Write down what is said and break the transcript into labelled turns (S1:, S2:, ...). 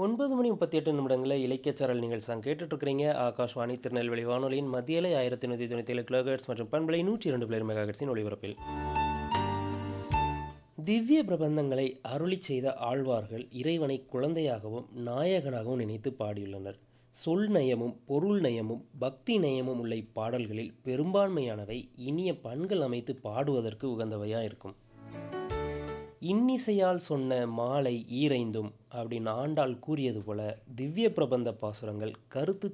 S1: 9 மணி 38 நிமிடங்கள்ல இலக்கியச்சாரல் நிகழ்ச்சி தான் கேட்டுட்டு இருக்கிறீங்க. ஆகாஷ்வாணி திருநெல்வேலி வானொலியின் மத்திய அலை 1197 கிலோஹெர்ட்ஸ் மற்றும் பண்பலை 102 மெகாஹெர்ட்ஸின் ஒலிபரப்பில். திவ்ய பிரபந்தங்களை அருளிச் செய்த ஆழ்வார்கள் இறைவனை குழந்தையாகவும், நாயகனாகவும் நினைத்து பாடியுள்ளனர். சொல் நயமும், பொருள் நயமும், பக்தி நயமும் உள்ள இப்பாடல்களில் பெரும்பான்மையானவை இனிய பண்கள் அமைத்து பாடுவதற்கு உகந்தவையா இருக்கும். "இன்னிசையால் சொன்ன மாலை ஈரைந்தும்" அப்படின்னு ஆண்டாள் கூறியது போல திவ்ய பிரபந்த பாசுரங்கள் கருத்து